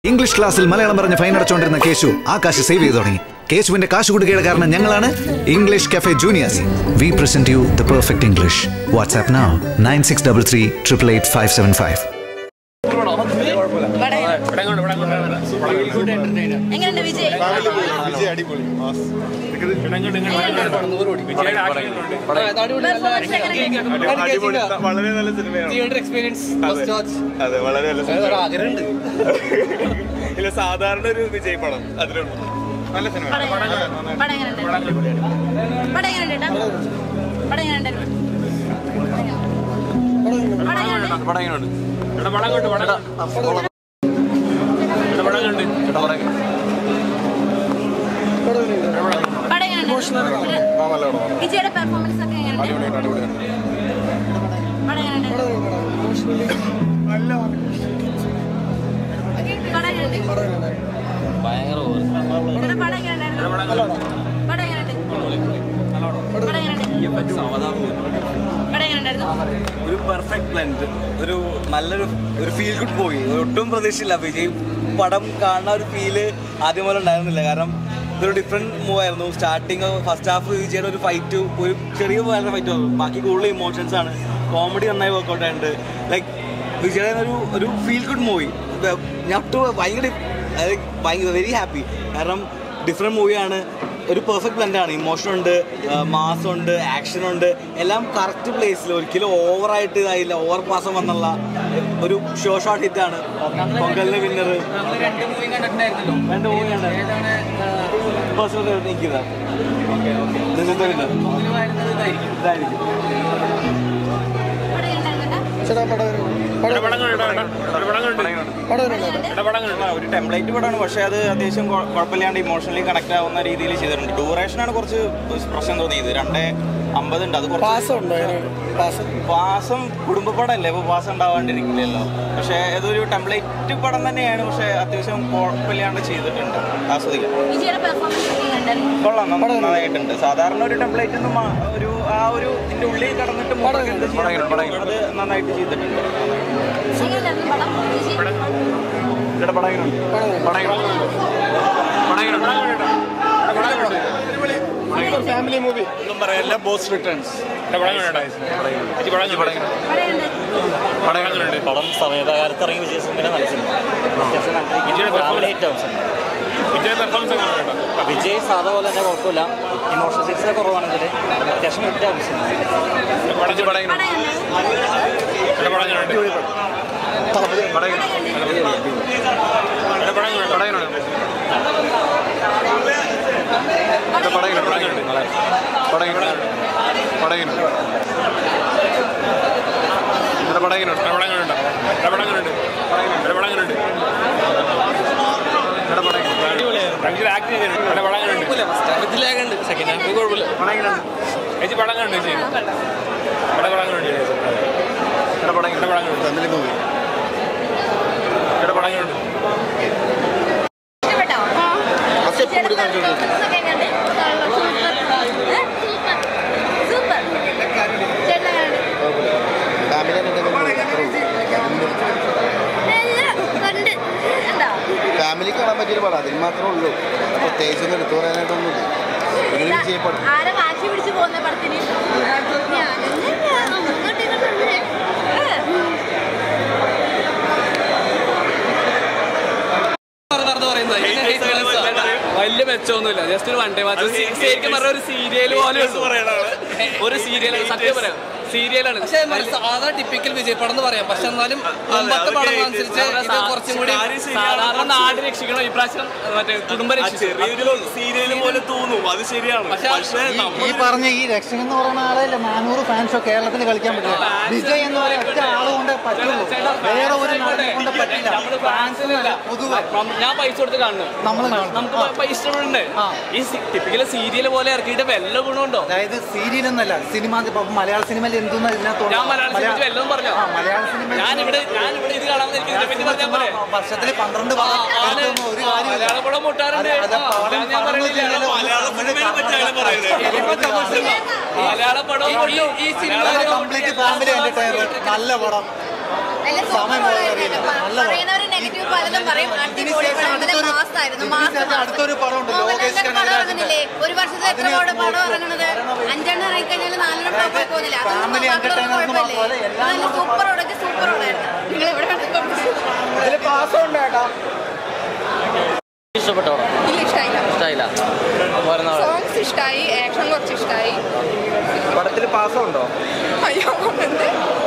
English ക്ലാസ്സിൽ മലയാളം പറഞ്ഞ് fine അടച്ചുകൊണ്ടിരുന്ന Keshu ആ കാശ് സേവ് ചെയ്തു തുടങ്ങി കേശുവിന്റെ കാശ് കൊടുക്കയുടെ കാരണം ഞങ്ങളാണ് English cafe juniors we present you the perfect English WhatsApp now nine six double three triple eight five seven five എങ്ങനെയുണ്ട് വിജയ് Performance എങ്ങനെയുണ്ട്? വളരെ നല്ല സിനിമയാണ് എക്സ്പീരിയൻസ് അതെ വളരെ നല്ല സിനിമ ഇല്ല സാധാരണ ഒരു വിജയ് പടം അതിലുള്ളൂ നല്ല സിനിമ പടം എങ്ങനെയുണ്ട്? പടം എങ്ങനെയുണ്ട്? പടം എങ്ങനെയുണ്ട് ഏട്ടാ? പടം എങ്ങനെയുണ്ട്? പടം എങ്ങനെയുണ്ട്? പടം എങ്ങനെയുണ്ട്? വിജയുടെ പെർഫോമൻസ് ഒക്കെ എങ്ങനെയുണ്ട് പടം എങ്ങനെയുണ്ട് പടം എങ്ങനെയുണ്ട് ഇവിടെ പടം എങ്ങനെയുണ്ടായിരുന്നു പടം എങ്ങനെയുണ്ട് പടം എങ്ങനെയുണ്ട് പടം എങ്ങനെയുണ്ടായിരുന്നു ഒരു പെർഫെക്റ്റ് ബ്ലെൻഡ് ഒരു നല്ലൊരു ഒരു ഫീൽ ഗുഡ് മൂവി ഒട്ടും പ്രതീക്ഷയില്ല വിജയ് പടം കാണുന്ന ഒരു ഫീല് ആദ്യം പോലെ ഉണ്ടായിരുന്നില്ല കാരണം ഇതൊരു ഡിഫറെൻറ്റ് മൂവ് ആയിരുന്നു സ്റ്റാർട്ടിങ് ഫസ്റ്റ് ഹാഫ് വിജയുടെ ഒരു ഫൈറ്റ് ഒരു ചെറിയ പോയാലും ഫൈറ്റ് വന്നു ബാക്കി കൂടുതൽ ഇമോഷൻസ് ആണ് കോമഡി നന്നായി വർക്കൗട്ട് ആയിട്ടുണ്ട് ലൈക്ക് വിജയുടെ ഒരു ഒരു ഫീൽ ഗുഡ് മൂവി ഞാൻ ഒട്ടും ഭയങ്കര അതായത് ഭയങ്കര വെരി ഹാപ്പി കാരണം ഡിഫറെൻറ്റ് മൂവിയാണ് ഒരു പെർഫെക്റ്റ് ബ്ലെൻഡ് ആണ് ഇമോഷൻ ഉണ്ട് മാസ് ഉണ്ട് ആക്ഷൻ ഉണ്ട് എല്ലാം കറക്റ്റ് പ്ലേസിൽ ഒരിക്കലും ഓവറായിട്ട് ഇതായില്ല ഓവർ പാസം വന്നുള്ള ഒരു ഷോ ഷോട്ട് ഹിറ്റ് ആണ് പൊങ്കലിന് വിന്നർ രണ്ട് മൂവി കണ്ടിട്ടുണ്ടായിരുന്നു പേഴ്സണൽ നിൽക്കുന്നത് ഓക്കെ ഓക്കെ ഇന്നത്തെ വിന്നർ ഇതായിരിക്കും പടം എങ്ങനെയുണ്ടായിരുന്നു ഒരു ടെംപ്ലേറ്റ് പടമാണ് പക്ഷേ അത് അത്യാവശ്യം കുഴ- കുഴപ്പമില്ലാണ്ട് ഇമോഷണലി കണക്ട് ആവുന്ന രീതിയിൽ ചെയ്തിട്ടുണ്ട് ഡ്യൂറേഷനാണ് കുറച്ച് പ്രശ്നം തോന്നിയത് രണ്ടേ അമ്പത് ഉണ്ട് അത് കുറച്ച് പാസം കുടുംബ പടമല്ലേ അപ്പോൾ പാസം ഉണ്ടാവാണ്ടിരിക്കില്ലല്ലോ പക്ഷേ ഇതൊരു ടെംപ്ലേറ്റ് പടം തന്നെയാണ് പക്ഷേ അത്യാവശ്യം കുഴപ്പമില്ലാണ്ട് ചെയ്തിട്ടുണ്ട് ആസ്വദിക്കാം വിജയുടെ പെർഫോമൻസ് ഒക്കെ എങ്ങനെയുണ്ടായിരുന്നു കൊള്ളാം നന്ന- നന്നായിട്ടുണ്ട് സാധാരണ ഒരു ടെംപ്ലേറ്റ് ഒന്നും മാ- ഒരു ആ ഒരു ഇതിന്റെ ഉള്ളിൽ കടന്നിട്ട് മുഖം എന്ത് ചെയ്യാൻ പറ്റുമോ അത് നന്നായിട്ട് ചെയ്തിട്ടുണ്ട് എങ്ങനെയുണ്ടായിരുന്നു പടം വിജയ് ഫാമിലി മൂവി ഒന്നും പറയാനില്ല ബോസ് റിട്ടേൺസ് പടം എങ്ങനെയുണ്ട് പടം സമയകാലത്ത് ഇറങ്ങിയ വിജയ സിനിമ നല്ല സിനിമ അത്യാവശ്യം ഫാമിലി ഹിറ്റ് ആവും സിനിമ വിജയ് സാധാ പോലെ തന്നെ കുഴപ്പമില്ല ഇമോഷണൽ സീൻസ് കുറവാണെങ്കിൽ അത്യാവശ്യം ഹിറ്റ് ആവും സിനിമ പടം എങ്ങനെയുണ്ട് സെക്കൻഡ് ഹാഫ് കുഴപ്പമില്ല ഇഷ്ടപ്പെട്ടോ വിജയുടെ പെർഫോമൻസ് ഒക്കെ എങ്ങനെയുണ്ട് സൂപ്പർ ചേട്ടൻ കണ്ട് എന്താ ഫാമിലി കാണാൻ പറ്റിയൊരു പടം അതിന് മാത്രമേ ഉള്ളൂ പ്രത്യേകിച്ച് ഒന്നും എടുത്തു പറയാനായിട്ടൊന്നുമില്ല ഇങ്ങനെ വിജയപ്പെടും ആരെ വാശി പിടിച്ച് പോകുന്ന പടത്തിന് വലിയ മെച്ചമൊന്നുമില്ല ജസ്റ്റ് ഒരു വൺ ടൈം ശരിക്കും പറഞ്ഞ ഒരു സീരിയൽ പോലെ ഒരു സീരിയൽ സത്യം പറയാം സീരിയലാണ് പക്ഷേ സാധാ ടിപ്പിക്കൽ വിജയ് പടം എന്ന് പറയാം പക്ഷെ എന്നാലും മുമ്പത്തെ പടം അനുസരിച്ച് ഇത് കുറച്ചും കൂടി സാധാരണ നാട് രക്ഷിക്കണം ഇപ്രാവശ്യം മറ്റേ കുടുംബ രക്ഷിച്ചു സീരിയൽ പോലെ തോന്നും അത് ശരിയാണ് പക്ഷേ ഈ പറഞ്ഞ ഈ രക്ഷകൻ എന്ന് പറയുന്ന ആളെ നാനൂറ് ഫാൻസോ കേരളത്തിൽ കളിക്കാൻ പറ്റില്ല വിജയ് എന്ന് പറയുന്ന ഒറ്റ ആളുകൊണ്ട് പറ്റുള്ളൂ വേറെ ഒരു നാടിനെ കൊണ്ട് പറ്റില്ല ഫാൻസിനല്ല പൊതുവെ ഞാൻ പൈസ കൊടുത്ത് കാണുന്നു നമ്മൾ കാണും നമുക്ക് പൈസ ഇഷ്ടപ്പെടുന്നുണ്ട് ഈ ടിപ്പിക്കൽ സീരിയൽ പോലെ ഇറക്കിയിട്ട് വല്ല ഗുണമുണ്ടോ അതായത് സീരിയൽ എന്നല്ല സിനിമ ഇപ്പൊ മലയാള സിനിമയിൽ എന്തെന്ന് ഇതിനകത്തുള്ള ഞാൻ മലയാള സിനിമ മലയാള- വല്ലതും പറഞ്ഞോ ആ, മലയാള സിനിമ ഞാനിവിടെ ഞാനിവിടെ ഇത് കാണാമെന്ന് എനിക്ക് ഇതിനെപ്പറ്റി പറഞ്ഞാൽ പോലെ വർഷത്തിൽ പന്ത്രണ്ട് പടം ഇറക്കുന്ന ഒരു കാര്യമില്ല മലയാള പടം മുട്ടാറുണ്ട് അത് അത് ആ, പടം ഞാൻ പറയുന്നില്ല പറഞ്ഞില്ലല്ലോ. മലയാള സിനിമയെ പറ്റിയാണ് പറയുന്നത് മലയാള പടം ഈ സിനിമ കംപ്ലീറ്റ് ഫാമിലി എന്റർടൈനർ നല്ല പടം നല്ല സമയം സൂപ്പർ പോകാൻ ആയിരുന്നു. അറിയില്ല നല്ല പടം. പറയുന്നവര് നെഗറ്റീവ് പലതും പറയും ഇതിന് അടിപൊളി ശേഷം പടം, നല്ല അടുത്തൊരു- മാസ് ആയിരുന്നു ഇതിന് മാസ് ശേഷം മാസ്. അടുത്തൊരു പടമുണ്ട്, മോഹൻലാലിന്റെ ലോകേഷ് പടം കനകരാജന്റെ. ഇറങ്ങുന്നില്ലേ ഒരു വർഷത്തിൽ എത്ര അതിന് പടം പടം ഇറങ്ങുന്നത് അഞ്ചെണ്ണം ഇറങ്ങി കഴിഞ്ഞാൽ നാലെണ്ണം ഫ്ലോപ്പ് ആയി പോകുന്നില്ല അതൊന്നും Family മക്കളൊന്നും entertainment കുഴപ്പമില്ലേ മാത്രമല്ല, എല്ലാം നല്ല സൂപ്പർ ഉടക്ക് സൂപ്പർ ഉടായിരുന്നു നിങ്ങൾ എവിടെ ഇഷ്ടപ്പെട്ട പടം ഇല്ല ഇഷ്ടമായില്ല ഇഷ്ടമായില്ല വരുന്ന സോങ്സ് ഇഷ്ടമായി ആക്ഷൻ കുറച്ച് ഇഷ്ടമായി പടത്തിൽ പാസ്സുണ്ടോ അയ്യോ എന്ത്